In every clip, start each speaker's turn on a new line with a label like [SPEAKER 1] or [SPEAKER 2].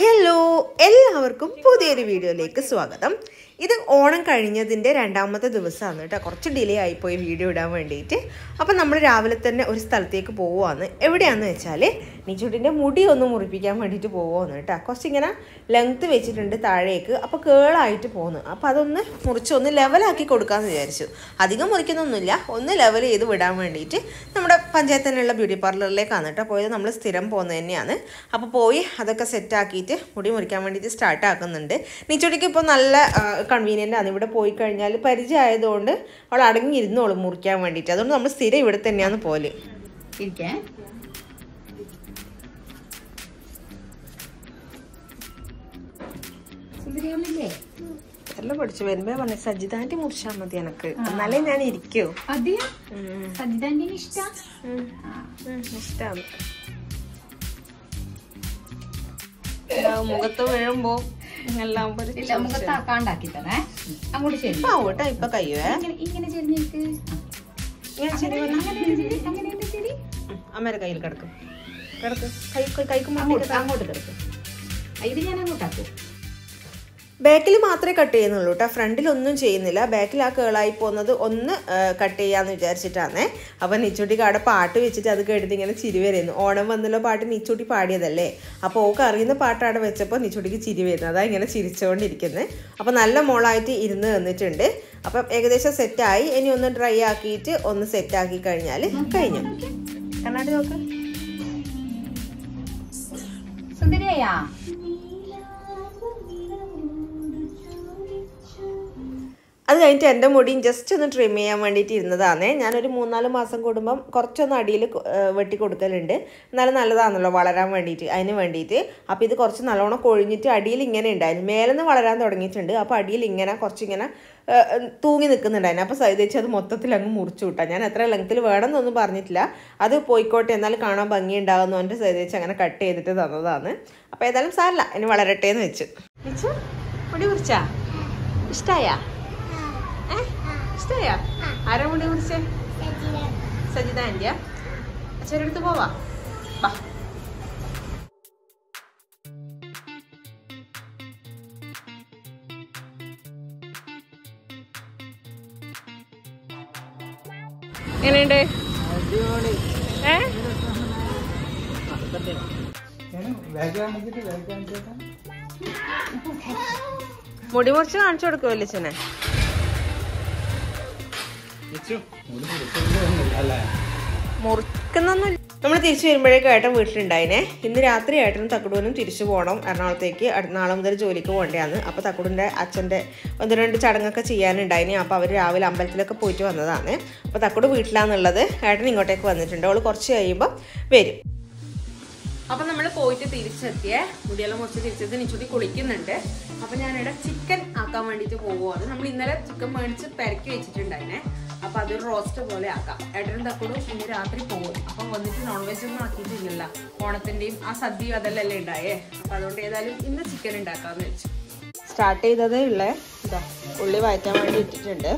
[SPEAKER 1] Hello എല്ലാവർക്കും പുതിയൊരു വീഡിയോയിലേക്ക് സ്വാഗതം ഇത് ഓണം കഴിഞ്ഞതിൻ്റെ രണ്ടാമത്തെ ദിവസമാണ് കേട്ടോ കുറച്ച് ഡിലേ ആയിപ്പോയി വീഡിയോ ഇടാൻ വേണ്ടിയിട്ട് അപ്പം നമ്മൾ രാവിലെ തന്നെ ഒരു സ്ഥലത്തേക്ക് പോവുകയാണ് എവിടെയാണെന്ന് വെച്ചാൽ നിച്ചൂട്ടിൻ്റെ മുടി ഒന്ന് മുറിപ്പിക്കാൻ വേണ്ടിയിട്ട് പോവുകയാണ് കേട്ടോ കുറച്ചിങ്ങനെ ലെങ്ത്ത് വെച്ചിട്ടുണ്ട് താഴേക്ക് അപ്പോൾ കേളായിട്ട് പോകുന്നു അപ്പോൾ അതൊന്ന് മുറിച്ച് ഒന്ന് ലെവലാക്കി കൊടുക്കാമെന്ന് വിചാരിച്ചു അധികം മുറിക്കുന്നൊന്നുമില്ല ഒന്ന് ലെവൽ ചെയ്ത് വിടാൻ വേണ്ടിയിട്ട് നമ്മുടെ പഞ്ചായത്ത് തന്നെയുള്ള ബ്യൂട്ടി പാർലറിലേക്കാണ് കേട്ടോ പോയത് നമ്മൾ സ്ഥിരം പോകുന്നത് തന്നെയാണ് അപ്പോൾ പോയി അതൊക്കെ സെറ്റാക്കിയിട്ട് മുടി മുറിക്കാൻ വേണ്ടിയിട്ട് സ്റ്റാർട്ട് ആക്കുന്നുണ്ട് നീച്ചോടിക്ക് ഇപ്പോൾ നല്ല കൺവീനിയൻ്റ് ആണ് ഇവിടെ പോയി കഴിഞ്ഞാൽ പരിചയമായതുകൊണ്ട് അവൾ അടങ്ങിയിരുന്നോളും മുറിക്കാൻ വേണ്ടിയിട്ട് അതുകൊണ്ട് നമ്മൾ സ്ഥിരം ഇവിടെ തന്നെയാണ് പോലെ
[SPEAKER 2] ഇരിക്കേ സുന്ദരിയാമില്ലേ
[SPEAKER 1] എല്ലാം പഠിച്ചു വരുമ്പോ പറഞ്ഞു സജിതാൻ്റെ മുറിച്ചാൽ മതി എനക്ക് എന്നാലേ ഞാൻ ഇരിക്കൂ
[SPEAKER 2] അതെയോ സജിതാന്റെ ഇഷ്ട
[SPEAKER 1] ഇഷ്ടമാണ് മുഖത്ത് വീഴുമ്പോ എല്ലാം ഒരു
[SPEAKER 2] ഇല്ല നമുക്ക് താക്കാണ്ടാക്കി തന്നെ അങ്ങോട്ട് ശരി
[SPEAKER 1] ആവട്ടെ ഇപ്പൊ കയ്യുവേ
[SPEAKER 2] ഇങ്ങനെ ഇങ്ങനെ ചെരിഞ്ഞിട്ട്
[SPEAKER 1] ഞാൻ ശരി
[SPEAKER 2] അങ്ങനെ ശരി അങ്ങനെ ശരി
[SPEAKER 1] അമ്മേരെ കയ്യിൽ കിടക്കും കിടക്ക് കൈ കൈ- കൈക്ക്
[SPEAKER 2] അങ്ങോട്ട് അങ്ങോട്ട് കിടക്കും ഇത് ഞാൻ അങ്ങോട്ടാക്കും
[SPEAKER 1] ബാക്കിൽ മാത്രമേ കട്ട് ചെയ്യുന്നുള്ളൂ കേട്ടോ ഫ്രണ്ടിൽ ഒന്നും ചെയ്യുന്നില്ല ബാക്കിൽ ആ കേളായി പോകുന്നത് ഒന്ന് കട്ട് ചെയ്യാന്ന് വിചാരിച്ചിട്ടാണേ അപ്പം നിച്ചൂട്ടിക്ക് അവിടെ പാട്ട് വെച്ചിട്ട് അത് കേട്ടിട്ട് ഇങ്ങനെ ചിരി വരുന്നു ഓണം വന്നല്ലോ പാട്ട് നിച്ചൂട്ടി പാടിയതല്ലേ അപ്പോൾ ഓക്ക് അറിയുന്ന പാട്ട് അവിടെ വെച്ചപ്പോൾ നിച്ചൂട്ടിക്ക് ചിരി വരുന്നു അതാ ഇങ്ങനെ ചിരിച്ചുകൊണ്ടിരിക്കുന്നത് അപ്പോൾ നല്ല മോളായിട്ട് ഇരുന്ന് തന്നിട്ടുണ്ട് അപ്പം ഏകദേശം സെറ്റായി ഇനി ഒന്ന് ഡ്രൈ ആക്കിയിട്ട് ഒന്ന് സെറ്റാക്കി കഴിഞ്ഞാൽ കഴിഞ്ഞു കണ്ണാടി നോക്ക്
[SPEAKER 2] സുന്ദരിയാ
[SPEAKER 1] അത് കഴിഞ്ഞിട്ട് എൻ്റെ മുടിയും ജസ്റ്റ് ഒന്ന് ട്രിം ചെയ്യാൻ വേണ്ടിയിട്ട് ഇരുന്നതാണേ ഞാനൊരു മൂന്നാല് മാസം കൂടുമ്പം കുറച്ചൊന്ന് അടിയിൽ വെട്ടി കൊടുക്കലുണ്ട് എന്നാലും നല്ലതാണല്ലോ വളരാൻ വേണ്ടിയിട്ട് അതിന് വേണ്ടിയിട്ട് അപ്പോൾ ഇത് കുറച്ച് നല്ലോണം കൊഴിഞ്ഞിട്ട് അടിയിൽ ഇങ്ങനെ ഉണ്ടായിരുന്നു മേലെന്ന് വളരാൻ തുടങ്ങിയിട്ടുണ്ട് അപ്പോൾ അടിയിൽ ഇങ്ങനെ കുറച്ചിങ്ങനെ ഏ, തൂങ്ങി നിൽക്കുന്നുണ്ടായിരുന്നു അപ്പോൾ സൈതേച്ച് അത് മൊത്തത്തിൽ അങ്ങ് മുറിച്ചു വിട്ടാം ഞാൻ എത്ര ലെങ്ത്തിൽ വേണമെന്നൊന്നും പറഞ്ഞിട്ടില്ല അത് പോയിക്കോട്ടെ എന്നാൽ കാണാൻ ഭംഗിയുണ്ടാകുന്നു എൻ്റെ സൈതേച്ച് അങ്ങനെ കട്ട് ചെയ്തിട്ട് തന്നതാണ് അപ്പോൾ ഏതായാലും സാരല്ല ഇനി വളരട്ടെ എന്ന് വെച്ചു വെച്ചു മുടി കുറിച്ചാ ഇഷ്ടായാ ഇഷ്ടയാ ആരാ മുടി കുറിച്ച് സജിത ആൻറ്റിയാ അച്ഛനടുത്ത് പോവാ വാ എങ്ങനെയുണ്ട് ഏ മുടി മുറിച്ച് കാണിച്ചു കൊടുക്കുമല്ലോ അച്ഛനെ മുറിക്കുന്നൊന്നും നമ്മൾ തിരിച്ചു വരുമ്പോഴേക്കും ഏട്ടൻ വീട്ടിലുണ്ടായിനെ ഇന്ന് രാത്രി ഏട്ടനും തക്കുടൂനും തിരിച്ചു പോകണം എറണാകുളത്തേക്ക് അടുത്ത നാളെ മുതൽ ജോലിക്ക് പോകേണ്ടതാണ് അപ്പോൾ തക്കുടിൻ്റെ അച്ഛൻ്റെ ഒന്ന് രണ്ട് ചടങ്ങൊക്കെ ചെയ്യാനുണ്ടായിനെ അപ്പോൾ അവർ രാവിലെ അമ്പലത്തിലൊക്കെ പോയിട്ട് വന്നതാണ് അപ്പോൾ തക്കുട് വീട്ടിലാണെന്നുള്ളത് ഏട്ടൻ ഇങ്ങോട്ടേക്ക് വന്നിട്ടുണ്ട് അവൾ കുറച്ച് കഴിയുമ്പോൾ വരും അപ്പം നമ്മൾ പോയിട്ട് തിരിച്ചെത്തിയേ മുടിയെല്ലാം മുറിച്ച് തിരിച്ചെത്തി നിച്ചൂട്ടി കുളിക്കുന്നുണ്ട് അപ്പം ഞാനിവിടെ ചിക്കൻ ആക്കാൻ വേണ്ടിയിട്ട് പോവുകയാണ് നമ്മൾ ഇന്നലെ ചിക്കൻ മേടിച്ച് പെരക്കി വെച്ചിട്ടുണ്ടായിനെ അപ്പം അതൊരു റോസ്റ്റ് പോലെ ആക്കാം ഏട്ടനും തക്കോടും ഇന്ന് രാത്രി പോകും അപ്പം വന്നിട്ട് നോൺ വെജ് ഒന്നും ആക്കിയിട്ടില്ലല്ലോ ഓണത്തിൻ്റെയും ആ സദ്യയും അതെല്ലാം അല്ലേ ഉണ്ടായേ അപ്പം അതുകൊണ്ട് ഏതായാലും ഇന്ന് ചിക്കൻ ഉണ്ടാക്കാമെന്ന് വെച്ചു സ്റ്റാർട്ട് ചെയ്തതേ ഉള്ളേ ഇതാ ഉള്ളി വഴറ്റാൻ വേണ്ടി ഇട്ടിട്ടുണ്ട്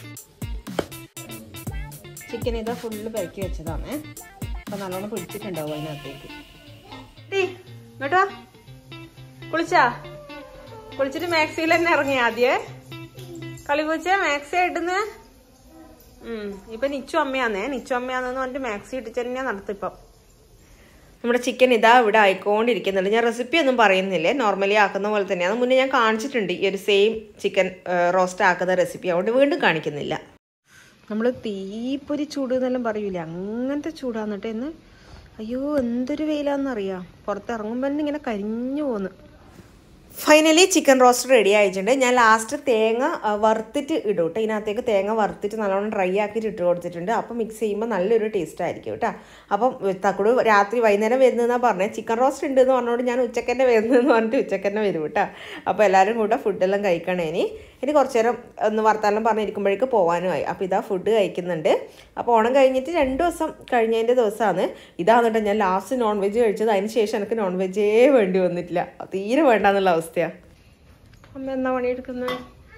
[SPEAKER 1] ചിക്കൻ ഇതാ ഫുള്ള് പെരക്കി വെച്ചതാണേ അപ്പം നല്ലോണം പിടിച്ചിട്ടുണ്ടാവും അതിനകത്തേക്ക് ഡീ, ഇങ്ങോട്ട് വാ കുളിച്ചാ കുളിച്ചിട്ട് മാക്സിയിൽ തന്നെ ഇറങ്ങി ആദ്യേ കളി പൂച്ച മാക്സി ഇടുന്നേ ഉം ഇപ്പൊ നിച്ചു അമ്മയാന്നേ നിച്ചു അമ്മയാന്ന് പറഞ്ഞിട്ട് മാക്സി ഇട്ടിട്ട് തന്നെയാ നടത്തിപ്പം നമ്മുടെ ചിക്കൻ ഇതാ ഇവിടെ ആയിക്കൊണ്ടിരിക്കുന്നുണ്ട് ഞാൻ റെസിപ്പി ഒന്നും പറയുന്നില്ലേ നോർമലി ആക്കുന്ന പോലെ തന്നെയാണ് മുന്നേ ഞാൻ കാണിച്ചിട്ടുണ്ട് ഈ ഒരു സെയിം ചിക്കൻ റോസ്റ്റ് ആക്കുന്ന റെസിപ്പി അതുകൊണ്ട് വീണ്ടും കാണിക്കുന്നില്ല നമ്മൾ തീപ്പൊരി ചൂട് എന്നെല്ലാം പറയൂലേ അങ്ങനത്തെ ചൂടാന്ന് കേട്ടോ ഇന്ന് അയ്യോ എന്തൊരു വെയിലാന്നറിയാം പുറത്തിറങ്ങുമ്പോൾ തന്നെ ഇങ്ങനെ കരിഞ്ഞു പോന്ന് ഫൈനലി ചിക്കൻ റോസ്റ്റ് റെഡി ആയിട്ടുണ്ട് ഞാൻ ലാസ്റ്റ് തേങ്ങ ആ, വറുത്തിട്ട് ഇടും കേട്ടോ ഇതിനകത്തേക്ക് തേങ്ങ വറുത്തിട്ട് നല്ലോണം ഡ്രൈ ആക്കിയിട്ട് ഇട്ട് കൊടുത്തിട്ടുണ്ട് അപ്പം മിക്സ് ചെയ്യുമ്പോൾ നല്ലൊരു ടേസ്റ്റ് ആയിരിക്കും കേട്ടോ അപ്പം തക്കുട് രാത്രി വൈകുന്നേരം വരുന്നതെന്നാണ് പറഞ്ഞത് ചിക്കൻ റോസ്റ്റ് ഉണ്ട് എന്ന് പറഞ്ഞുകൊണ്ട് ഞാൻ ഉച്ചക്കന്നെ വരുന്നതെന്ന് പറഞ്ഞിട്ട് ഉച്ചക്കന്നെ വരും കേട്ടോ അപ്പോൾ എല്ലാവരും കൂടെ ഫുഡെല്ലാം കഴിക്കണേ ഇനി ഇനി കുറച്ച് നേരം ഒന്ന് വർത്താനം പറഞ്ഞിരിക്കുമ്പോഴേക്ക് പോകാനുമായി അപ്പോൾ ഇതാ ഫുഡ് കഴിക്കുന്നുണ്ട് അപ്പോൾ ഓണം കഴിഞ്ഞിട്ട് രണ്ട് ദിവസം കഴിഞ്ഞതിൻ്റെ ദിവസമാണ് ഇതാണ് കേട്ടോ ഞാൻ ലാസ്റ്റ് നോൺ വെജ് കഴിച്ചത് അതിന് ശേഷം എനിക്ക് നോൺ വെജേ വേണ്ടി വന്നിട്ടില്ല തീരെ വേണ്ടെന്നുള്ള അവസ്ഥയാണ് അമ്മ എന്നാ പണിയെടുക്കുന്നത്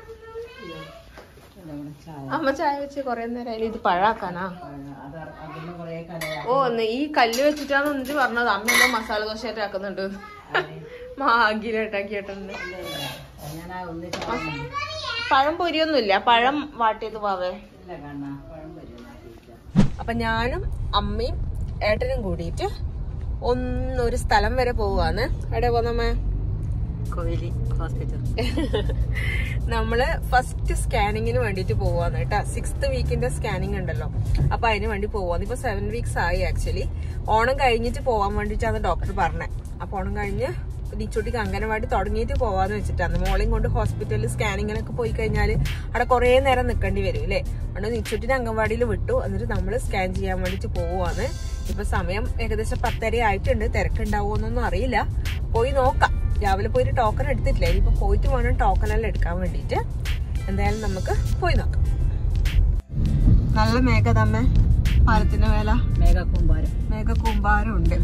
[SPEAKER 1] അമ്മ ചായ വെച്ച് കുറേ നേരം അതിൽ ഇത് പഴാക്കാനാ ഓ ഒന്ന് ഈ കല്ല് വെച്ചിട്ടാണ് എന്നിട്ട് പറഞ്ഞത് അമ്മ എന്തോ മസാല ദോശയായിട്ട് ആക്കുന്നുണ്ട് ഭാഗ്യമായിട്ടാക്കിയിട്ടുണ്ട് പഴം പൊരിയൊന്നുമില്ല പഴം വാട്ടിയത് പാവേ അപ്പൊ ഞാനും അമ്മയും ഏട്ടനും കൂടിയിട്ട് ഒന്നൊരു സ്ഥലം വരെ പോവാണ് എവിടെ പോന്നമ്മേ
[SPEAKER 2] കോയിലി ഹോസ്പിറ്റൽ
[SPEAKER 1] നമ്മള് ഫസ്റ്റ് സ്കാനിങ്ങിന് വേണ്ടിട്ട് പോവാന്ന് കേട്ടാ സിക്സ്ത് വീക്കിന്റെ സ്കാനിങ് ഉണ്ടല്ലോ അപ്പൊ അതിന് വേണ്ടി പോവാന്ന് ഇപ്പൊ സെവൻ വീക്സ് ആയി ആക്ച്വലി ഓണം കഴിഞ്ഞിട്ട് പോവാൻ വേണ്ടിട്ടാണ് ഡോക്ടർ പറഞ്ഞത് അപ്പൊ ഓണം കഴിഞ്ഞ് നിച്ചോട്ടിക്ക് അംഗനവാടി തുടങ്ങിയിട്ട് പോവാന്ന് വെച്ചിട്ടാണ് മോളെയും കൊണ്ട് ഹോസ്പിറ്റലിൽ സ്കാനിങ്ങിനൊക്കെ പോയി കഴിഞ്ഞാൽ അവിടെ കുറേ നേരം നിൽക്കേണ്ടി വരും അല്ലേ അതുകൊണ്ട് നിച്ചോട്ടിനെ അംഗൻവാടിയിൽ വിട്ടു എന്നിട്ട് നമ്മൾ സ്കാൻ ചെയ്യാൻ വേണ്ടിട്ട് പോവാണ് ഇപ്പൊ സമയം ഏകദേശം പത്തര ആയിട്ടുണ്ട് തിരക്കുണ്ടാവുമെന്നൊന്നും അറിയില്ല പോയി നോക്കാം രാവിലെ പോയിട്ട് ടോക്കൺ എടുത്തിട്ടില്ല ഇനിയിപ്പോ പോയിട്ട് വേണം ടോക്കൺ എല്ലാം എടുക്കാൻ വേണ്ടിയിട്ട് എന്തായാലും നമുക്ക് പോയി നോക്കാം നല്ല മേഘതമ്മ പാലത്തിന്റെ മേല
[SPEAKER 2] മേഘക്കൂമ്പാരം
[SPEAKER 1] മേഘ കൂമ്പാരം ഉണ്ട്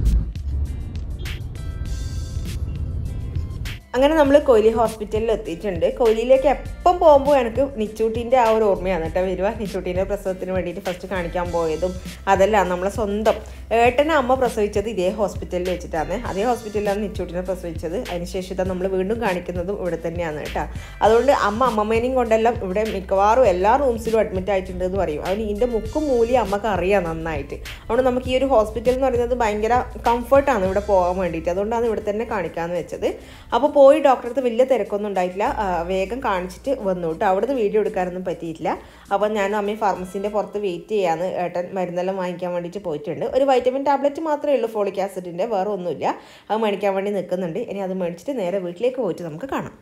[SPEAKER 1] അങ്ങനെ നമ്മൾ കൊയിലി ഹോസ്പിറ്റലിൽ എത്തിയിട്ടുണ്ട് കൊയിലിയിലേക്ക് എപ്പം പോകുമ്പോൾ എനിക്ക് നിച്ചൂട്ടിൻ്റെ ആ ഒരു ഓർമ്മയാണ് കേട്ടോ വരിക നിച്ചൂട്ടീൻ്റെ പ്രസവത്തിന് വേണ്ടിയിട്ട് ഫസ്റ്റ് കാണിക്കാൻ പോയതും അതെല്ലാം നമ്മളെ സ്വന്തം ഏട്ടനെ അമ്മ പ്രസവിച്ചത് ഇതേ ഹോസ്പിറ്റലിൽ വെച്ചിട്ടാണ് അതേ ഹോസ്പിറ്റലിലാണ് നിച്ചൂട്ടിനെ പ്രസവിച്ചത് അതിനുശേഷം ഇതാ നമ്മൾ വീണ്ടും കാണിക്കുന്നതും ഇവിടെ തന്നെയാണ് കേട്ടോ അതുകൊണ്ട് അമ്മ അമ്മമ്മേനെയും കൊണ്ടെല്ലാം ഇവിടെ മിക്കവാറും എല്ലാ റൂംസിലും അഡ്മിറ്റ് ആയിട്ടുണ്ട് എന്ന് പറയും അതിന് ഇതിൻ്റെ മുക്കും മൂലി അമ്മക്ക് അറിയാം നന്നായിട്ട് അതുകൊണ്ട് നമുക്ക് ഈ ഒരു ഹോസ്പിറ്റൽ എന്ന് പറയുന്നത് ഭയങ്കര കംഫർട്ടാണ് ഇവിടെ പോകാൻ വേണ്ടിയിട്ട് അതുകൊണ്ടാണ് ഇവിടെ തന്നെ കാണിക്കാമെന്ന് വെച്ചത് അപ്പോൾ പോയി ഡോക്ടറെ അടുത്ത് വലിയ തിരക്കൊന്നും ഉണ്ടായിട്ടില്ല ആ, വേഗം കാണിച്ചിട്ട് വന്നു കേട്ടോ അവിടുന്ന് വീഡിയോ എടുക്കാനൊന്നും പറ്റിയിട്ടില്ല അപ്പോൾ ഞാനും അമ്മയും ഫാർമസീൻ്റെ പുറത്ത് വെയിറ്റ് ചെയ്യാന്ന് ഏട്ടൻ മരുന്നെല്ലാം വാങ്ങിക്കാൻ വേണ്ടിയിട്ട് പോയിട്ടുണ്ട് ഒരു വൈറ്റമിൻ ടാബ്ലറ്റ് മാത്രമേ ഉള്ളൂ ഫോളിക് ആസിഡിൻ്റെ വേറെ ഒന്നുമില്ല അത് മേടിക്കാൻ വേണ്ടി നിൽക്കുന്നുണ്ട് ഇനി അത് മേടിച്ചിട്ട് നേരെ വീട്ടിലേക്ക് പോയിട്ട് നമുക്ക് കാണാം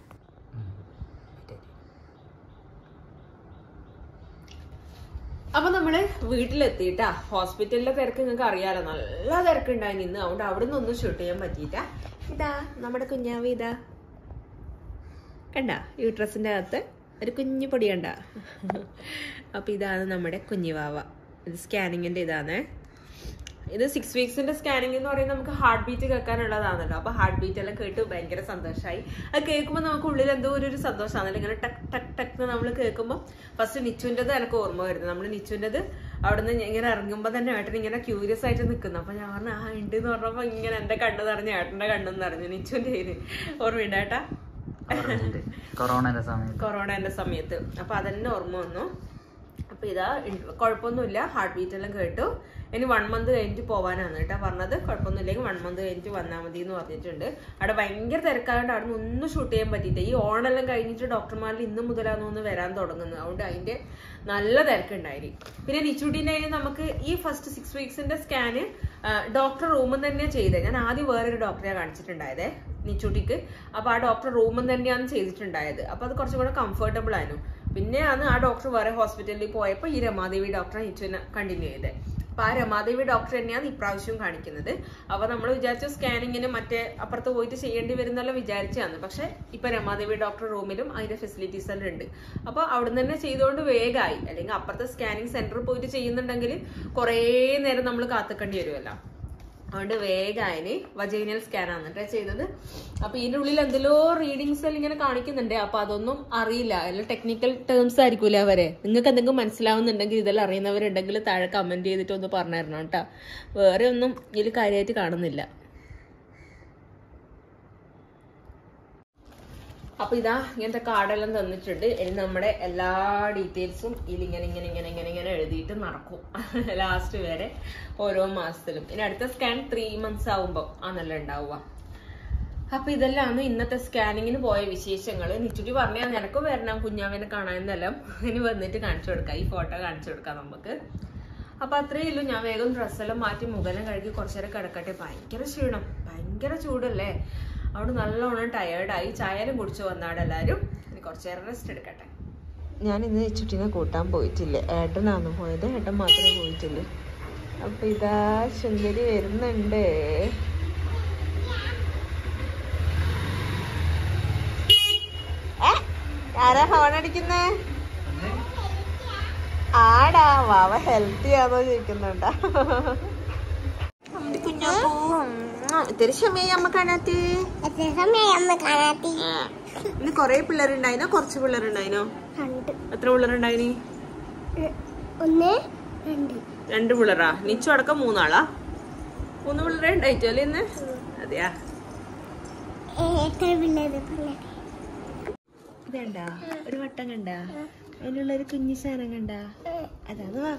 [SPEAKER 1] അപ്പൊ നമ്മള് വീട്ടിലെത്തിയിട്ടാ ഹോസ്പിറ്റലിലെ തിരക്ക് നിങ്ങൾക്ക് അറിയാലോ നല്ല തിരക്കുണ്ടായി ഇന്ന് അതുകൊണ്ട് അവിടെ നിന്ന് ഒന്നും ഷൂട്ട് ചെയ്യാൻ പറ്റിയിട്ട ഇതാ നമ്മുടെ കുഞ്ഞാവി ഇതാ കണ്ട യൂട്രസിന്റെ അകത്ത് ഒരു കുഞ്ഞു പൊടി കണ്ട അപ്പൊ ഇതാണ് നമ്മുടെ കുഞ്ഞുവാവ ഇത് സ്കാനിങ്ങിന്റെ ഇതാണ് ഇത് സിക്സ് വീക്സിന്റെ സ്കാനിങ് എന്ന് പറയുന്നത് നമുക്ക് ഹാർട്ട് ബീറ്റ് കേൾക്കാനുള്ളതാണല്ലോ അപ്പൊ ഹാർട്ട് ബീറ്റ് എല്ലാം കേട്ട് ഭയങ്കര സന്തോഷമായി അത് കേൾക്കുമ്പോൾ നമുക്ക് ഉള്ളിൽ എന്തോ ഒരു ഒരു സന്തോഷമാണല്ലോ ഇങ്ങനെ ടക്ക് ടക്ക് ടക്ക് നമ്മൾ കേൾക്കുമ്പോൾ ഫസ്റ്റ് നിച്ചുവിൻ്റെത് എനിക്ക് ഓർമ്മ വരുന്നത് നമ്മൾ നിച്ചുവിൻ്റെത് അവിടുന്ന് ഇങ്ങനെ ഇറങ്ങുമ്പോൾ തന്നെ ഏട്ടൻ ഇങ്ങനെ ക്യൂരിയസ് ആയിട്ട് നിൽക്കുന്നു അപ്പൊ ഞാൻ പറഞ്ഞു ആ ഉണ്ട് എന്ന് പറഞ്ഞപ്പോൾ ഇങ്ങനെ എന്റെ കണ്ണ് നിറഞ്ഞു ഏട്ടന്റെ കണ്ണെന്ന് നിറഞ്ഞു നിച്ചുവിന്റെ കയ്യില് ഓർമ്മയുണ്ട് ഏട്ടാ
[SPEAKER 2] കൊറോണയുടെ സമയത്ത്
[SPEAKER 1] കൊറോണന്റെ സമയത്ത് അപ്പൊ അതെന്നെ ഓർമ്മ വന്നു അപ്പൊ ഇതാ ഇണ്ട്- കുഴപ്പമൊന്നുമില്ല ഹാർട്ട് ബീറ്റ് എല്ലാം കേട്ടു ഇനി വൺ മന്ത് കഴിഞ്ഞിട്ട് പോവാനാണ് കേട്ടോ പറഞ്ഞത് കുഴപ്പമൊന്നുമില്ലെങ്കിൽ വൺ മന്ത് കഴിഞ്ഞിട്ട് വന്നാൽ മതി എന്ന് പറഞ്ഞിട്ടുണ്ട് അവിടെ ഭയങ്കര തിരക്കായതുകൊണ്ട് അവിടെ നിന്ന് ഒന്നും ഷൂട്ട് ചെയ്യാൻ പറ്റിയില്ല ഈ ഓണെല്ലാം കഴിഞ്ഞിട്ട് ഡോക്ടർമാരിൽ ഇന്ന് മുതലാന്ന് ഒന്ന് വരാൻ തുടങ്ങുന്നത് അതുകൊണ്ട് അതിന്റെ നല്ല തിരക്കുണ്ടായിരിക്കും പിന്നെ നിച്ചൂട്ടിന്റെ കയ്യിൽ നമുക്ക് ഈ ഫസ്റ്റ് സിക്സ് വീക്സിന്റെ സ്കാന് ഡോക്ടർ റൂമിൽ തന്നെ ചെയ്തത് ഞാൻ ആദ്യം വേറൊരു ഡോക്ടറെ കാണിച്ചിട്ടുണ്ടായതേ നിച്ചൂട്ടിക്ക് അപ്പൊ ആ ഡോക്ടർ റൂമിൽ തന്നെയാണ് ചെയ്തിട്ടുണ്ടായത് അപ്പൊ അത് കുറച്ചും കൂടെ കംഫർട്ടബിൾ ആയിരുന്നു പിന്നെയാണ് ആ ഡോക്ടർ വേറെ ഹോസ്പിറ്റലിൽ പോയപ്പോൾ ഈ രമാദേവി ഡോക്ടറെ നിച്ചുവിനെ കണ്ടിന്യൂ ചെയ്തത് അപ്പൊ ആ രമാദേവി ഡോക്ടർ തന്നെയാണ് ഇപ്രാവശ്യവും കാണിക്കുന്നത് അപ്പൊ നമ്മൾ വിചാരിച്ചു സ്കാനിങ്ങിന് മറ്റേ അപ്പുറത്ത് പോയിട്ട് ചെയ്യേണ്ടി വരുന്നല്ലോ വിചാരിച്ചാണ് പക്ഷെ ഇപ്പൊ രമാദേവി ഡോക്ടർ റൂമിലും അതിന്റെ ഫെസിലിറ്റീസ് എല്ലാം ഉണ്ട് അപ്പൊ അവിടുന്ന് തന്നെ ചെയ്തുകൊണ്ട് വേഗമായി അല്ലെങ്കിൽ അപ്പുറത്തെ സ്കാനിങ് സെന്ററിൽ പോയിട്ട് ചെയ്യുന്നുണ്ടെങ്കിൽ കുറേ നേരം നമ്മൾ കാത്തുക്കേണ്ടി വരുമല്ലോ അതുകൊണ്ട് വേഗായന് വജൈനൽ സ്കാൻ ആണ് കേട്ടോ ചെയ്തത് അപ്പൊ ഇതിന്റെ ഉള്ളിൽ എന്തെല്ലോ റീഡിങ്സ് എല്ലാം ഇങ്ങനെ കാണിക്കുന്നുണ്ട് അപ്പൊ അതൊന്നും അറിയില്ല എല്ലാം ടെക്നിക്കൽ ടേംസ് ആയിരിക്കൂലേ അവരെ നിങ്ങൾക്ക് എന്തെങ്കിലും മനസ്സിലാവുന്നുണ്ടെങ്കിൽ ഇതെല്ലാം അറിയുന്നവരുണ്ടെങ്കിൽ താഴെ കമന്റ് ചെയ്തിട്ട് ഒന്ന് പറഞ്ഞിരണം കേട്ടോ വേറെ ഒന്നും ഇതിൽ കാര്യമായിട്ട് കാണുന്നില്ല അപ്പൊ ഇതാ ഇങ്ങനത്തെ കാർഡെല്ലാം തന്നിട്ടുണ്ട് ഇനി നമ്മുടെ എല്ലാ ഡീറ്റെയിൽസും ഇതിൽ ഇങ്ങനെ ഇങ്ങനെ ഇങ്ങനെ ഇങ്ങനെ ഇങ്ങനെ എഴുതിയിട്ട് നടക്കും ലാസ്റ്റ് വരെ ഓരോ മാസത്തിലും ഇനി അടുത്ത സ്കാൻ ത്രീ മന്ത്സ് ആവുമ്പോൾ ആണല്ലോ ഉണ്ടാവുക അപ്പൊ ഇതെല്ലാമാണ് ഇന്നത്തെ സ്കാനിങ്ങിന് പോയ വിശേഷങ്ങൾ നിച്ചുട്ടി പറഞ്ഞാൽ നിനക്ക് വരണം കുഞ്ഞാവിനെ കാണാനെന്നെല്ലാം ഇനി വന്നിട്ട് കാണിച്ചു കൊടുക്കാം ഈ ഫോട്ടോ കാണിച്ചു കൊടുക്കാം നമുക്ക് അപ്പൊ അത്രയേ ഉള്ളൂ ഞാൻ വേഗം ഡ്രസ്സെല്ലാം മാറ്റി മുഖലം കഴുകി കുറച്ചേരം കിടക്കട്ടെ ഭയങ്കര ക്ഷീണം ഭയങ്കര ചൂടല്ലേ അവിടെ നല്ലോണം ടയേർഡായി ചായലും കുടിച്ചു വന്നാട് എല്ലാരും ഇനി കുറച്ചേരം റെസ്റ്റ് എടുക്കട്ടെ ഞാൻ ഇന്ന് ചുട്ടിനെ കൂട്ടാൻ പോയിട്ടില്ല ഏട്ടനാണ് പോയത് ഏട്ടൻ മാത്രമേ പോയിട്ടുള്ളൂ അപ്പൊ ഇതാ ശുങ്കരി വരുന്നുണ്ട് ആരാ ഹോൺ അടിക്കുന്നേ ആടാ വാവ ഹെൽത്തി ആണോ ചോദിക്കുന്നുണ്ടാ കുഞ്ഞാപ്പൂ ഇത്തിരി ക്ഷമയായി അമ്മ കാണാത്തി ഇന്ന് കൊറേ പിള്ളേരുണ്ടായിനോ കുറച്ച് പിള്ളേരുണ്ടായിനോ എത്ര പിള്ളേരുണ്ടായിനി
[SPEAKER 3] ഒന്ന് രണ്ട്
[SPEAKER 1] രണ്ട് പിള്ളേരാ നിച്ചു അടക്കം മൂന്നാളാ മൂന്ന് പിള്ളേരെ ഉണ്ടായിട്ടോ അല്ലേ ഇന്ന് അതെയാ
[SPEAKER 3] എത്ര പിള്ളേര് പിള്ളേര്
[SPEAKER 1] ഇതണ്ട ഒരു വട്ടം കണ്ട അതിനുള്ള ഒരു കുഞ്ഞു സാധനം കണ്ട അതാണ് വാവ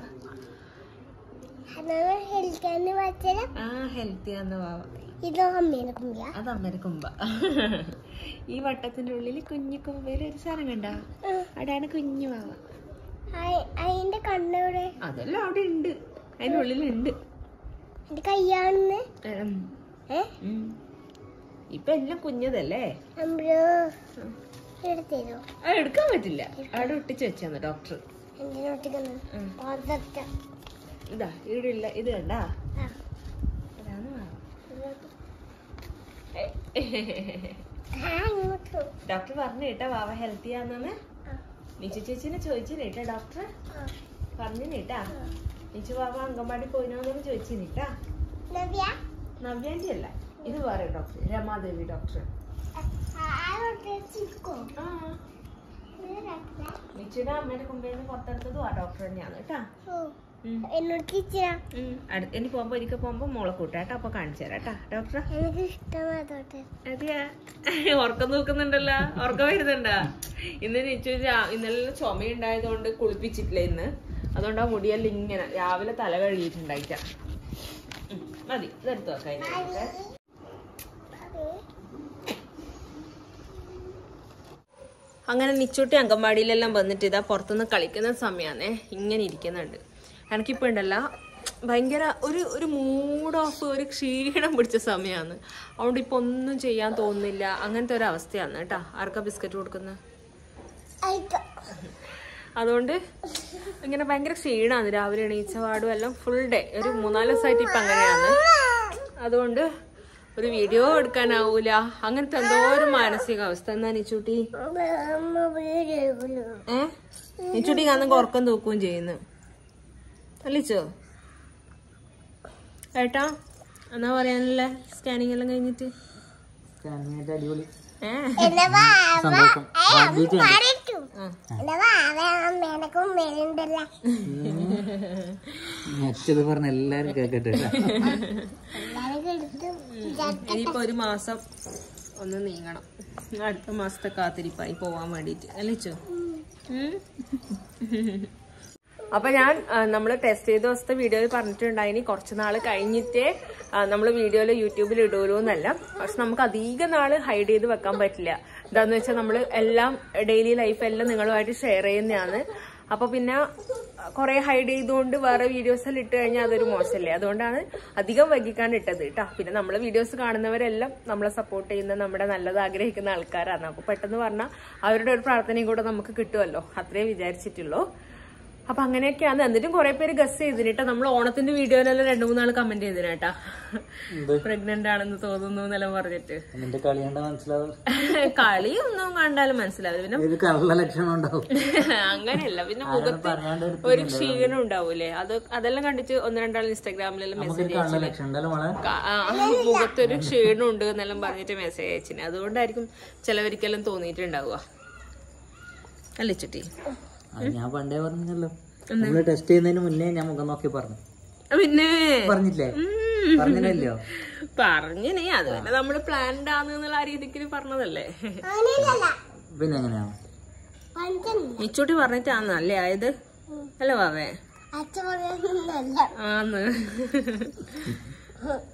[SPEAKER 3] അതാണ് ഹെൽത്താന്ന് വെച്ചാൽ
[SPEAKER 1] ആ ഹെൽത്തി ആന്ന് വാവ
[SPEAKER 3] ഇതോ അമ്മേനെ കുമ്പിയ
[SPEAKER 1] അത് അമ്മേരെ കുമ്പ ഈ വട്ടത്തിന്റെ ഉള്ളിൽ കുഞ്ഞു കുമ്പയിൽ ഒരു സാധനം കണ്ട അവിടെയാണ് കുഞ്ഞു വാവ
[SPEAKER 3] അതിന്റെ കണ്ണെവിടെ
[SPEAKER 1] അതെല്ലാം അവിടെ ഉണ്ട് അതിന്റെ ഉള്ളിലുണ്ട്
[SPEAKER 3] എന്റെ കയ്യാണെന്ന്
[SPEAKER 1] ഉം.
[SPEAKER 3] ഏ
[SPEAKER 1] ഉം. ഇപ്പൊ എല്ലാം കുഞ്ഞതല്ലേ
[SPEAKER 3] അമ്പലോ എടുത്തരോ
[SPEAKER 1] അത് എടുക്കാൻ പറ്റില്ല അവിടെ ഒട്ടിച്ച് വെച്ചാന്ന് ഡോക്ടർ
[SPEAKER 3] എന്തിനാ ഒട്ടിക്കുന്നത്
[SPEAKER 1] ഉം.
[SPEAKER 3] പാത്രത്തെ.
[SPEAKER 1] ഇതാ ഇവിടെ ഇല്ല ഇത് കണ്ടാ
[SPEAKER 3] ആ.
[SPEAKER 1] അതാണ് വാവ
[SPEAKER 3] ആ, ഇങ്ങോട്ട്.
[SPEAKER 1] ഡോക്ടർ പറഞ്ഞു കേട്ടാ വാവ ഹെൽത്തി ആണെന്ന്
[SPEAKER 3] ആ.
[SPEAKER 1] നിച്ചു ചേച്ചിനെ ചോദിച്ചു കേട്ടാ ഡോക്ടർ
[SPEAKER 3] ആ.
[SPEAKER 1] പറഞ്ഞു കേട്ടാ നിച്ചു വാവ അങ്കൻവാടി പോയിനോന്ന് ചോദിച്ചു കേട്ടാ
[SPEAKER 3] നവ്യ
[SPEAKER 1] നവ്യാന്റി അല്ല ഇത് വേറെ ഡോക്ടർ രമാദേവി ഡോക്ടർ
[SPEAKER 3] ആരോട്ട് ചിക്കോ
[SPEAKER 1] ആ നിച്ചുടെ അമ്മയുടെ കുമ്പയിൽ നിന്ന് പുറത്തെടുത്തതും ആ ഡോക്ടർ തന്നെയാണ് കേട്ടാ ഉം.
[SPEAKER 3] എന്നോട് ടീച്ചറാ
[SPEAKER 1] ഉം. അടു- ഇനി പോകുമ്പോ ഒരിക്കൽ പോകുമ്പോ മോളെ കൂട്ടാട്ടോ അപ്പൊ കാണിച്ചു തരാം കേട്ടാ ഡോക്ടർ
[SPEAKER 3] എനിക്ക് ഇഷ്ടമാതോട്ടെ
[SPEAKER 1] അതെയാ ഉറക്കം നോക്കുന്നുണ്ടല്ലോ ഉറക്കം വരുന്നുണ്ടാ ഇന്ന് നിച്ചു രാ- ഇന്നലെ ചുമയുണ്ടായതുകൊണ്ട് കുളിപ്പിച്ചിട്ടില്ല ഇന്ന് അതുകൊണ്ട് ആ മുടിയെല്ലാം ഇങ്ങനെ രാവിലെ തല കഴുകിയിട്ടുണ്ടായിട്ട മതി ഇതെടുത്തു വെക്കാം ഇതിനകത്ത്. അങ്ങനെ നിച്ചൂട്ടി അങ്കൻവാടിയിലെല്ലാം വന്നിട്ട് ഇതാ പുറത്തുനിന്ന് കളിക്കുന്ന സമയമാണേ ഇങ്ങനെ ഇരിക്കുന്നുണ്ട് എനിക്കിപ്പോ ഉണ്ടല്ല ഭയങ്കര ഒരു ഒരു മൂഡ് ഓഫ് ഒരു ക്ഷീണം പിടിച്ച സമയമാണ് അതുകൊണ്ട് ഇപ്പൊ ഒന്നും ചെയ്യാൻ തോന്നുന്നില്ല അങ്ങനത്തെ ഒരു അവസ്ഥയാണ് കേട്ടാ ആർക്കാ ബിസ്ക്കറ്റ് കൊടുക്കുന്നത്
[SPEAKER 3] ആയിക്കോ
[SPEAKER 1] അതുകൊണ്ട് ഇങ്ങനെ ഭയങ്കര ക്ഷീണമാണ് രാവിലെ എണീച്ച പാടും എല്ലാം ഫുൾ ഡേ ഒരു മൂന്നാല് ദിവസമായിട്ട് ഇപ്പൊ അങ്ങനെയാണ് അതുകൊണ്ട് ഒരു വീഡിയോ എടുക്കാനാവൂല അങ്ങനത്തെ എന്തോ ഒരു മാനസികാവസ്ഥ എന്നാ നിച്ചൂട്ടി
[SPEAKER 3] അമ്മ വീട്
[SPEAKER 1] ഏ നിച്ചൂട്ടി കാണുന്ന ഉറക്കം തൂക്കുകയും ചെയ്യുന്നു അല്ലിച്ചോ ഏട്ടാ എന്നാ പറയാനല്ലേ സ്കാനിങ് എല്ലാം കഴിഞ്ഞിട്ട്
[SPEAKER 2] അടിപൊളി
[SPEAKER 1] ഏ
[SPEAKER 3] എന്റെ വാവ
[SPEAKER 2] സന്തോഷം
[SPEAKER 3] പറയട്ടു
[SPEAKER 1] ആ.
[SPEAKER 3] എന്റെ വാവ അമ്മേനക്കും മേലുണ്ടല്ല
[SPEAKER 2] മറ്റത് പറഞ്ഞ എല്ലാരും കേക്കട്ടെ കേട്ടോ.
[SPEAKER 3] എല്ലാരും എടുത്തു
[SPEAKER 1] ഇനിയിപ്പോ ഒരു മാസം ഒന്ന് നീങ്ങണം അടുത്ത മാസത്തെ കാത്തിരിപ്പായി പോവാൻ വേണ്ടിട്ട് അല്ലിച്ചോ അപ്പൊ ഞാൻ നമ്മൾ ടെസ്റ്റ് ചെയ്ത ദിവസത്തെ വീഡിയോയിൽ പറഞ്ഞിട്ടുണ്ടായിനി കുറച്ച് നാൾ കഴിഞ്ഞിട്ടേ നമ്മൾ വീഡിയോയിൽ യൂട്യൂബിൽ ഇടൂലൂ എന്നല്ല പക്ഷെ നമുക്ക് അധിക നാള് ഹൈഡ് ചെയ്ത് വെക്കാൻ പറ്റില്ല എന്താന്ന് വെച്ചാൽ നമ്മൾ എല്ലാം ഡെയിലി ലൈഫ് എല്ലാം നിങ്ങളുമായിട്ട് ഷെയർ ചെയ്യുന്നതാണ് അപ്പൊ പിന്നെ കുറെ ഹൈഡ് ചെയ്തുകൊണ്ട് വേറെ വീഡിയോസ് എല്ലാം ഇട്ട് കഴിഞ്ഞാൽ അതൊരു മോശമല്ലേ അതുകൊണ്ടാണ് അധികം വൈകിക്കാണ്ട് ഇട്ടത് കേട്ടോ പിന്നെ നമ്മൾ വീഡിയോസ് കാണുന്നവരെല്ലാം നമ്മളെ സപ്പോർട്ട് ചെയ്യുന്ന നമ്മുടെ നല്ലത് ആഗ്രഹിക്കുന്ന ആൾക്കാരാണ് അപ്പൊ പെട്ടെന്ന് പറഞ്ഞാൽ അവരുടെ ഒരു പ്രാർത്ഥനയും കൂടെ നമുക്ക് കിട്ടുമല്ലോ അത്രേ വിചാരിച്ചിട്ടുള്ളൂ അപ്പൊ അങ്ങനെയൊക്കെയാണ് എന്നിട്ടും കുറെ പേര് ഗസ് ചെയ്തിട്ടാ നമ്മൾ ഓണത്തിന്റെ വീഡിയോയിലെല്ലാം രണ്ടു മൂന്നാൾ കമന്റ് ചെയ്തിനാട്ടാ പ്രഗ്നന്റ് ആണെന്ന് തോന്നുന്നു എന്നെല്ലാം പറഞ്ഞിട്ട്
[SPEAKER 2] നിന്റെ കളി കണ്ട മനസ്സിലാവും
[SPEAKER 1] കളി ഒന്നും കണ്ടാലും മനസ്സിലാവില്ല പിന്നെ
[SPEAKER 2] ഒരു കളറുള്ള ലക്ഷണം ഉണ്ടാവും
[SPEAKER 1] അങ്ങനെയല്ല പിന്നെ മുഖത്ത്
[SPEAKER 2] പറയാണ്ട്
[SPEAKER 1] ഒരു ക്ഷീണം ഉണ്ടാവൂലേ അത് അതെല്ലാം കണ്ടിട്ട് ഒന്ന് രണ്ടാൾ ഇൻസ്റ്റാഗ്രാമിലെല്ലാം മെസ്സേജ്
[SPEAKER 2] നമുക്കൊരു കളറുള്ള ലക്ഷണം ഉണ്ടാലും മോളെ
[SPEAKER 1] ക- ആ, മുഖത്തൊരു ക്ഷീണം ഉണ്ട് എന്നെല്ലാം പറഞ്ഞിട്ട് മെസ്സേജ് അയച്ചിന് അതുകൊണ്ടായിരിക്കും ചിലവർക്കെല്ലാം തോന്നിയിട്ടുണ്ടാവുക അല്ലേ ചുട്ടി
[SPEAKER 2] അത് ഞാൻ പണ്ടേ പറഞ്ഞല്ലോ നമ്മള് ടെസ്റ്റ് ചെയ്യുന്നതിന് മുന്നേ ഞാൻ മുഖം നോക്കി പറഞ്ഞു
[SPEAKER 1] പിന്നെ
[SPEAKER 2] പറഞ്ഞില്ലേ പറഞ്ഞില്ലല്ലോ
[SPEAKER 1] പറഞ്ഞിനി അത് പിന്നെ നമ്മള് പ്ലാൻഡ് ആണെന്നുള്ള ആ രീതിക്ക് പറഞ്ഞതല്ലേ
[SPEAKER 3] അങ്ങനെയല്ല
[SPEAKER 2] പിന്നെ എങ്ങനെയാണ്
[SPEAKER 3] പഞ്ചല്ല
[SPEAKER 1] ഇച്ചൂട്ടി പറഞ്ഞിട്ടാണ് അല്ലേ ആയത് അല്ല വാവേ
[SPEAKER 3] അച്ഛൻ പറയുന്നല്ല
[SPEAKER 1] ആന്ന്